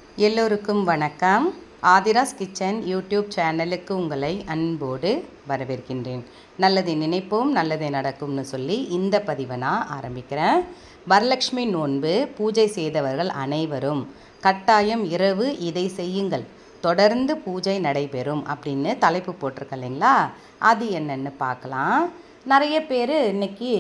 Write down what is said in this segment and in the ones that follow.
எல்லோருக்கும் வணக்கம் Aadhira's kitchen YouTube சேனலுக்கு உங்களை அன்போடு வரவேற்கின்றேன் நல்லதை நினைப்போம் நல்லதை நடக்கும்னு சொல்லி இந்த பதிவை நான் ஆரம்பிக்கிறேன் வரலட்சுமி நோன்பு பூஜை செய்தவர்கள் அனைவரும் கட்டாயம் இரவு இதை செய்யுங்கள் தொடர்ந்து பூஜை நடைபெறும் அப்படின்னு தலைப்பு போட்டிருக்க இல்லைங்களா அது என்னன்னு பார்க்கலாம் நிறைய பேர் இன்னைக்கு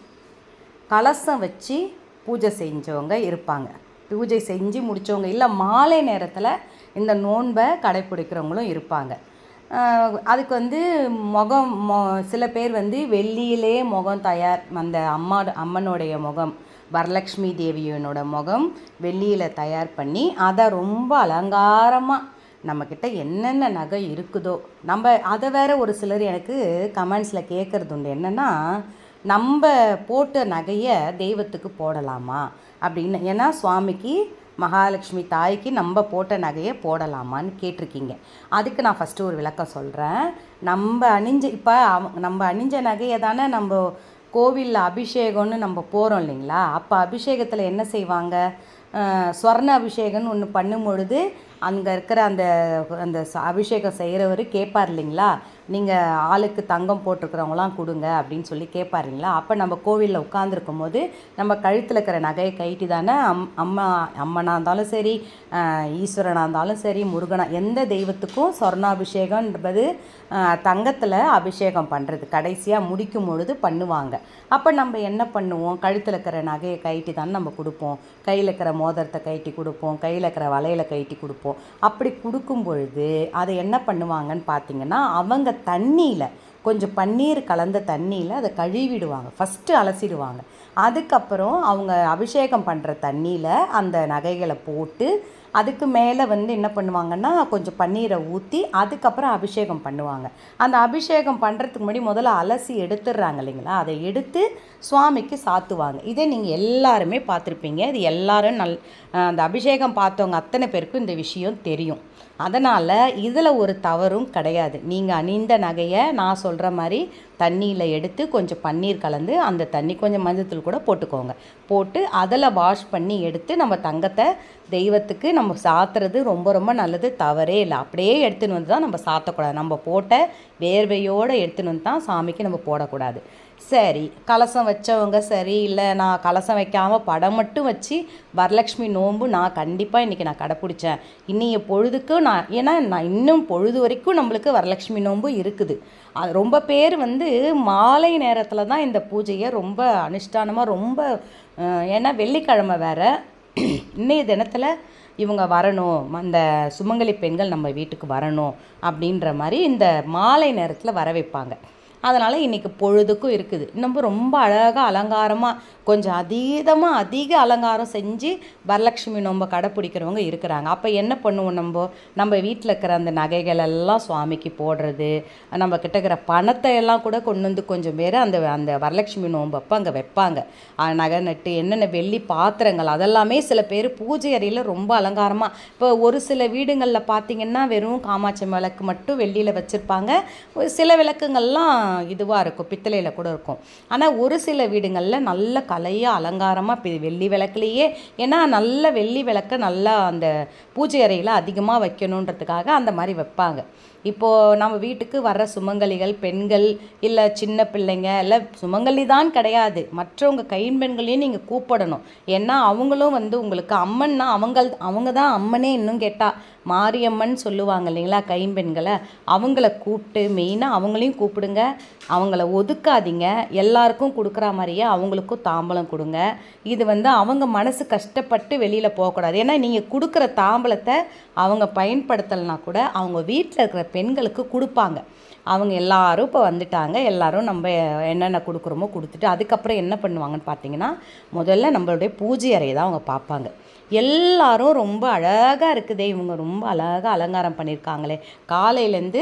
கலசம் வச்சு பூஜை செஞ்சவங்க இருப்பாங்க பூஜை செஞ்சு முடித்தவங்க இல்லை மாலை நேரத்தில் இந்த நோன்பை கடைப்பிடிக்கிறவங்களும் இருப்பாங்க ஆஹ் அதுக்கு வந்து முகம் மொ சில பேர் வந்து வெள்ளியிலே முகம் தயார் அந்த அம்மா அம்மனுடைய முகம் வரலக்ஷ்மி தேவியனோட முகம் வெள்ளியில் தயார் பண்ணி அதை ரொம்ப அலங்காரமாக நம்மக்கிட்ட என்னென்ன நகை இருக்குதோ நம்ம அதை வேற ஒரு சிலர் எனக்கு கமெண்ட்ஸில் கேட்குறது உண்டு என்னென்னா நம்ம போட்ட நகையை தெய்வத்துக்கு போடலாமா அப்படின்னு ஏன்னா சுவாமிக்கு மகாலட்சுமி தாய்க்கு நம்ம போட்ட நகையை போடலாமான்னு கேட்டிருக்கீங்க அதுக்கு நான் ஃபஸ்ட்டு ஒரு விளக்கம் சொல்கிறேன் நம்ம அணிஞ்ச இப்போ நம்ம அணிஞ்ச நகையை தானே நம்ம கோவிலில் அபிஷேகம்னு நம்ம போகிறோம் இல்லைங்களா அப்போ அபிஷேகத்தில் என்ன செய்வாங்க அஹ் ஸ்வர்ண அபிஷேகம்னு ஒன்று பண்ணும் பொழுது அங்கே இருக்கிற அந்த அந்த ச- அபிஷேகம் செய்கிறவர் கேட்பார் இல்லைங்களா நீங்கள் ஆளுக்கு தங்கம் போட்டிருக்கிறவங்களாம் கொடுங்க அப்படின்னு சொல்லி கேட்பார் இல்லைங்களா அப்போ நம்ம கோவிலில் உட்காந்துருக்கும் போது நம்ம கழுத்தில் இருக்கிற நகையை கைட்டி தானே அம் அம்மா அம்மனாக இருந்தாலும் சரி அஹ் ஈஸ்வரனாக இருந்தாலும் சரி முருகனா எந்த தெய்வத்துக்கும் சொர்ணாபிஷேகம்ன்றது தங்கத்தில் அபிஷேகம் பண்ணுறது கடைசியாக முடிக்கும் பொழுது பண்ணுவாங்க அப்போ நம்ம என்ன பண்ணுவோம் கழுத்தில் இருக்கிற நகையை கைட்டி தானே நம்ம கொடுப்போம் கையில் இருக்கிற மோதிரத்தை கைட்டி கொடுப்போம் கையில் இருக்கிற வளையலை கைட்டி கொடுப்போம் அப்படி கொடுக்கும் பொழுது அதை என்ன பண்ணுவாங்கன்னு பார்த்தீங்கன்னா அவங்க தண்ணியில் கொஞ்சம் பன்னீர் கலந்த தண்ணியில் அதை கழுவிடுவாங்க ஃபஸ்ட்டு அலசிடுவாங்க அதுக்கப்புறம் அவங்க அபிஷேகம் பண்ணுற தண்ணியில் அந்த நகைகளை போட்டு அதுக்கு மேலே வந்து என்ன பண்ணுவாங்கன்னா கொஞ்சம் பன்னீரை ஊற்றி அதுக்கப்புறம் அபிஷேகம் பண்ணுவாங்க அந்த அபிஷேகம் பண்ணுறதுக்கு முன்னாடி முதல்ல அலசி எடுத்துடுறாங்க இல்லைங்களா அதை எடுத்து சுவாமிக்கு சாத்துவாங்க இதை நீங்கள் எல்லாருமே பார்த்துருப்பீங்க இது எல்லாரும் நல் அந்த அபிஷேகம் பார்த்தவங்க அத்தனை பேருக்கும் இந்த விஷயம் தெரியும் அதனால் இதில் ஒரு தவறும் கிடையாது நீங்கள் அணிந்த நகையை நான் சொல்கிற மாதிரி தண்ணியில் எடுத்து கொஞ்சம் பன்னீர் கலந்து அந்த தண்ணி கொஞ்சம் மஞ்சத்தூள் கூட போட்டுக்கோங்க போட்டு அதில் வாஷ் பண்ணி எடுத்து நம்ம தங்கத்தை தெய்வத்துக்கு நம்ம சாத்துறது ரொம்ப ரொம்ப நல்லது தவறே இல்லை அப்படியே எடுத்துன்னு வந்து தான் நம்ம சாத்தக்கூடாது நம்ம போட்ட வேர்வையோடு எடுத்துன்னு வந்து தான் சாமிக்கு நம்ம போடக்கூடாது சரி கலசம் வச்சவங்க சரி இல்லை நான் கலசம் வைக்காமல் படம் மட்டும் வச்சு வரலட்சுமி நோன்பு நான் கண்டிப்பாக இன்றைக்கி நான் கடைப்பிடிச்சேன் இன்னைய பொழுதுக்கு நான் ஏன்னா நான் இன்னும் பொழுது வரைக்கும் நம்மளுக்கு வரலட்சுமி நோன்பு இருக்குது அது ரொம்ப பேர் வந்து மாலை நேரத்தில் தான் இந்த பூஜையை ரொம்ப அனுஷ்டானமாக ரொம்ப அஹ், ஏன்னா வெள்ளிக்கிழமை வேற இன்னைய தினத்தில் இவங்க வரணும் அந்த சுமங்கலி பெண்கள் நம்ம வீட்டுக்கு வரணும் அப்படின்ற மாதிரி இந்த மாலை நேரத்தில் வர வைப்பாங்க அதனால் இன்றைக்கி பொழுதுக்கும் இருக்குது நம்ம ரொம்ப அழகாக அலங்காரமாக கொஞ்சம் அதீதமாக அதிக அலங்காரம் செஞ்சு வரலட்சுமி நோம்ப கடைப்பிடிக்கிறவங்க இருக்கிறாங்க அப்போ என்ன பண்ணுவோம் நம்ம நம்ம வீட்டில் இருக்கிற அந்த நகைகள் எல்லாம் சுவாமிக்கு போடுறது நம்ம கிட்ட இருக்கிற பணத்தை எல்லாம் கூட கொண்டு வந்து கொஞ்சம் பேர் அந்த அந்த வரலட்சுமி நோம்பு அப்போ அங்கே வைப்பாங்க அஹ் நகை நட்டு என்னென்ன வெள்ளி பாத்திரங்கள் அதெல்லாமே சில பேர் பூஜை அறையில் ரொம்ப அலங்காரமாக இப்போ ஒரு சில வீடுங்களில் பார்த்தீங்கன்னா வெறும் காமாட்சி விளக்கு மட்டும் வெள்ளியில் வச்சுருப்பாங்க ஒரு சில விளக்குங்கள்லாம் இதுவாக இருக்கும் பித்தளையில் கூட இருக்கும் ஆனால் ஒரு சில வீடுங்களில் நல்ல கலையாக அலங்காரமாக வெள்ளி விளக்குலேயே ஏன்னா நல்ல வெள்ளி விளக்கை நல்லா அந்த பூஜை அறையில் அதிகமாக வைக்கணுன்றதுக்காக அந்த மாதிரி வைப்பாங்க இப்போது நம்ம வீட்டுக்கு வர்ற சுமங்கலிகள் பெண்கள் இல்லை சின்ன பிள்ளைங்க இல்லை சுமங்கலி தான் கிடையாது மற்றவங்க கைம்பெண்களையும் நீங்கள் கூப்பிடணும் ஏன்னா அவங்களும் வந்து உங்களுக்கு அம்மன்னா அவங்க அவங்க தான் அம்மனே இன்னும் கேட்டால் மாரியம்மன் சொல்லுவாங்க இல்லைங்களா கைம்பெண்களை அவங்கள கூப்பிட்டு மெயினாக அவங்களையும் கூப்பிடுங்க அவங்கள ஒதுக்காதீங்க எல்லாருக்கும் கொடுக்குற மாதிரியே அவங்களுக்கும் தாம்பலம் கொடுங்க இது வந்து அவங்க மனசு கஷ்டப்பட்டு வெளியில் போகக்கூடாது ஏன்னா நீங்கள் கொடுக்குற தாம்பலத்தை அவங்க பயன்படுத்தலைனா கூட அவங்க வீட்டில் இருக்கிற பெண்களுக்கு கொடுப்பாங்க அவங்க எல்லாரும் இப்போ வந்துட்டாங்க எல்லாரும் நம்ம என்னென்ன கொடுக்குறோமோ கொடுத்துட்டு அதுக்கப்புறம் என்ன பண்ணுவாங்கன்னு பார்த்தீங்கன்னா முதல்ல நம்மளுடைய பூஜை அறையை தான் அவங்க பார்ப்பாங்க எல்லாரும் ரொம்ப அழகாக இருக்குதே இவங்க ரொம்ப அழகாக அலங்காரம் பண்ணியிருக்காங்களே காலையிலேருந்து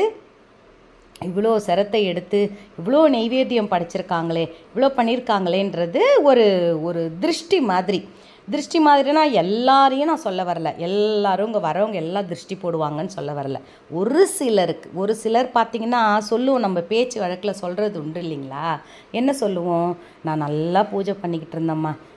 இவ்வளோ சிரத்தை எடுத்து இவ்வளோ நெய்வேத்தியம் படைச்சிருக்காங்களே இவ்வளோ பண்ணியிருக்காங்களேன்றது ஒரு ஒரு திருஷ்டி மாதிரி திருஷ்டி மாதிரினா எல்லாரையும் நான் சொல்ல வரல எல்லாரும் இங்கே வரவங்க எல்லாம் திருஷ்டி போடுவாங்கன்னு சொல்ல வரல ஒரு சிலருக்கு ஒரு சிலர் பார்த்தீங்கன்னா சொல்லுவோம் நம்ம பேச்சு வழக்கில் சொல்கிறது உண்டு இல்லைங்களா என்ன சொல்லுவோம் நான் நல்லா பூஜை பண்ணிக்கிட்டு இருந்தேம்மா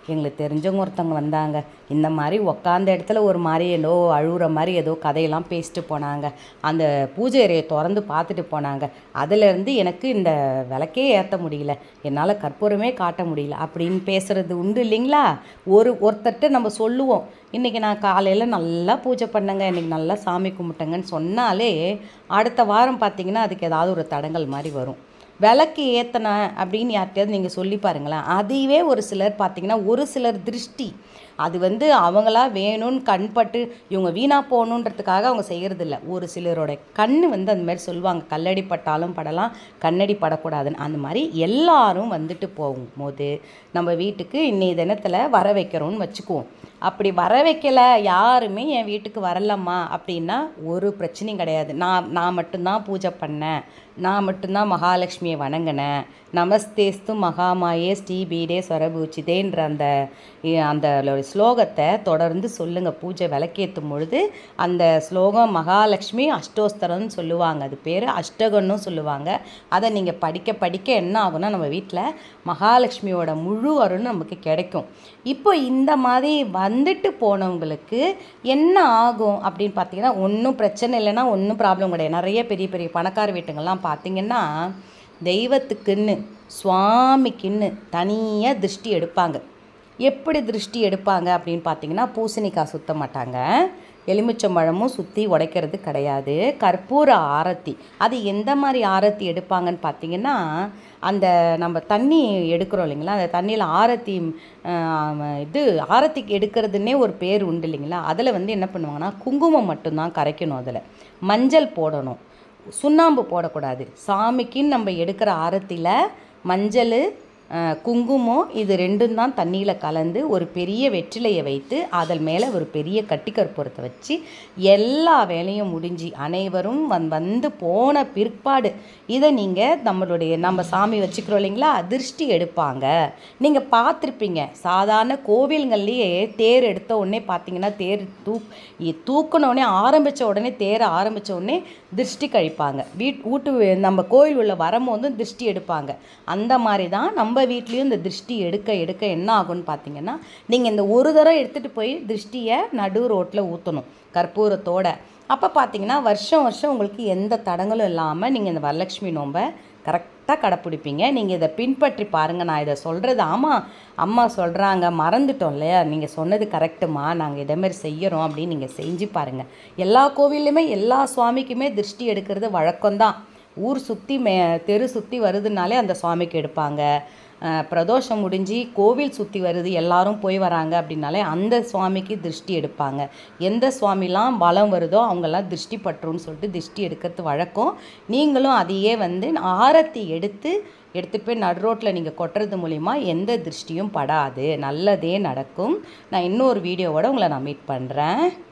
எங்களுக்கு தெரிஞ்சவங்க ஒருத்தவங்க வந்தாங்க இந்த மாதிரி உக்காந்த இடத்துல ஒரு மாதிரி ஏதோ அழுகுற மாதிரி ஏதோ கதையெல்லாம் பேசிட்டு போனாங்க அந்த பூஜை அறையை திறந்து பார்த்துட்டு போனாங்க அதுலேருந்து எனக்கு இந்த விளக்கே ஏற்ற முடியல என்னால் கற்பூரமே காட்ட முடியல அப்படின்னு பேசுகிறது உண்டு இல்லைங்களா ஒரு ஒருத்தர்கிட்ட நம்ம சொல்லுவோம் இன்றைக்கி நான் காலையில் நல்லா பூஜை பண்ணேங்க இன்றைக்கி நல்லா சாமி கும்பிட்டேங்கன்னு சொன்னாலே அடுத்த வாரம் பார்த்தீங்கன்னா அதுக்கு ஏதாவது ஒரு தடங்கல் மாதிரி வரும் விளக்கு ஏற்றினேன் அப்படின்னு யார்கிட்டயாவது நீங்கள் சொல்லி பாருங்களேன் அதுவே ஒரு சிலர் பார்த்தீங்கன்னா ஒரு சிலர் திருஷ்டி அது வந்து அவங்களா வேணும்னு கண்பட்டு இவங்க வீணாக போகணுன்றதுக்காக அவங்க செய்கிறதில்ல ஒரு சிலரோட கண் வந்து அந்த மாதிரி சொல்லுவாங்க கல்லடி பட்டாலும் படலாம் கண்ணடி படக்கூடாதுன்னு அந்த மாதிரி எல்லாரும் வந்துட்டு போகும்போது நம்ம வீட்டுக்கு இன்னைய தினத்தில் வர வைக்கிறோம்னு வச்சுக்குவோம் அப்படி வர வைக்கல யாருமே என் வீட்டுக்கு வரலம்மா அப்படின்னா ஒரு பிரச்சனையும் கிடையாது நான் நான் மட்டும்தான் பூஜை பண்ணேன் நான் மட்டும்தான் மகாலட்சுமியை வணங்கினேன் நமஸ்தேஸ்து மகாமாயே ஸ்ரீ பீடே ஸ்வரபூச்சிதேன்ற அந்த இ- அந்த லோ- ஸ்லோகத்தை தொடர்ந்து சொல்லுங்கள் பூஜை விளக்கேற்றும் பொழுது அந்த ஸ்லோகம் மகாலட்சுமி அஷ்டோஸ்தரம்னு சொல்லுவாங்க அது பேர் அஷ்டகம்னு சொல்லுவாங்க அதை நீங்கள் படிக்க படிக்க என்ன ஆகும்னா நம்ம வீட்டில் மகாலட்சுமியோட முழு அருள் நமக்கு கிடைக்கும் இப்போ இந்த மாதிரி வந்துட்டு போனவங்களுக்கு என்ன ஆகும் அப்படின்னு பார்த்தீங்கன்னா ஒன்றும் பிரச்சனை இல்லைன்னா ஒன்றும் ப்ராப்ளம் கிடையாது நிறைய பெரிய பெரிய பணக்கார வீட்டுங்கள்லாம் பார்த்தீங்கன்னா தெய்வத்துக்குன்னு சுவாமிக்குன்னு தனியாக திருஷ்டி எடுப்பாங்க எப்படி திருஷ்டி எடுப்பாங்க அப்படின்னு பார்த்தீங்கன்னா பூசணிக்காய் சுத்த மாட்டாங்க எலுமிச்சம்பழமும் சுற்றி உடைக்கிறது கிடையாது கற்பூர ஆரத்தி அது எந்த மாதிரி ஆரத்தி எடுப்பாங்கன்னு பார்த்தீங்கன்னா அந்த நம்ம தண்ணி எடுக்கிறோம் இல்லைங்களா அந்த தண்ணியில் ஆரத்தி ஆம், இது ஆரத்திக்கு எடுக்கிறதுனே ஒரு பேர் உண்டு இல்லைங்களா அதில் வந்து என்ன பண்ணுவாங்கன்னா குங்குமம் மட்டும்தான் கரைக்கணும் அதில் மஞ்சள் போடணும் சுண்ணாம்பு போடக்கூடாது சாமிக்குன்னு நம்ம எடுக்கிற ஆரத்தியில் மஞ்சள் அஹ், குங்குமம் இது ரெண்டும் தான் தண்ணியில் கலந்து ஒரு பெரிய வெற்றிலையை வைத்து அதன் மேலே ஒரு பெரிய கட்டி கற்பூரத்தை வச்சு எல்லா வேலையும் முடிஞ்சு அனைவரும் வந் வந்து போன பிற்பாடு இதை நீங்கள் நம்மளுடைய நம்ம சாமி வச்சுக்கிறோம் இல்லைங்களா திருஷ்டி எடுப்பாங்க நீங்கள் பார்த்துருப்பீங்க சாதாரண கோவில்கள்லேயே தேர் எடுத்த உடனே பார்த்தீங்கன்னா தேர் தூக் இ- தூக்குன உடனே ஆரம்பித்த உடனே தேர ஆரம்பித்த உடனே திருஷ்டி கழிப்பாங்க வீட் வீட்டு நம்ம கோயில் உள்ள வரும்போதும் திருஷ்டி எடுப்பாங்க அந்த மாதிரி தான் நம்ம வீட்லேயும் இந்த திருஷ்டி எடுக்க எடுக்க என்ன ஆகும்னு பார்த்தீங்கன்னா நீங்கள் இந்த ஒரு தடவை எடுத்துகிட்டு போய் திருஷ்டியை நடு ரோட்டில் ஊற்றணும் கற்பூரத்தோட அப்போ பார்த்தீங்கன்னா வருஷம் வருஷம் உங்களுக்கு எந்த தடங்களும் இல்லாமல் நீங்கள் இந்த வரலட்சுமி நோன்பை கரெக்டாக கடைப்பிடிப்பீங்க நீங்கள் இதை பின்பற்றி பாருங்கள் நான் இதை சொல்கிறது ஆமாம் அம்மா சொல்கிறாங்க மறந்துட்டோம் இல்லையா நீங்கள் சொன்னது கரெக்டுமா நாங்கள் இதேமாரி செய்கிறோம் அப்படின்னு நீங்கள் செஞ்சு பாருங்கள் எல்லா கோவில்லையுமே எல்லா சுவாமிக்குமே திருஷ்டி எடுக்கிறது வழக்கம்தான் ஊர் சுற்றி மே தெரு சுற்றி வருதுனாலே அந்த சுவாமிக்கு எடுப்பாங்க அஹ், பிரதோஷம் முடிஞ்சு கோவில் சுற்றி வருது எல்லாரும் போய் வராங்க அப்படின்னாலே அந்த சுவாமிக்கு திருஷ்டி எடுப்பாங்க எந்த சுவாமிலாம் பலம் வருதோ அவங்கெல்லாம் திருஷ்டி பற்றுன்னு சொல்லிட்டு திருஷ்டி எடுக்கிறது வழக்கம் நீங்களும் அதையே வந்து ஆரத்தி எடுத்து எடுத்துகிட்டு போய் நடு ரோட்டில் நீங்கள் கொட்டுறது மூலிமா எந்த திருஷ்டியும் படாது நல்லதே நடக்கும் நான் இன்னொரு வீடியோவோட உங்களை நான் மீட் பண்ணுறேன்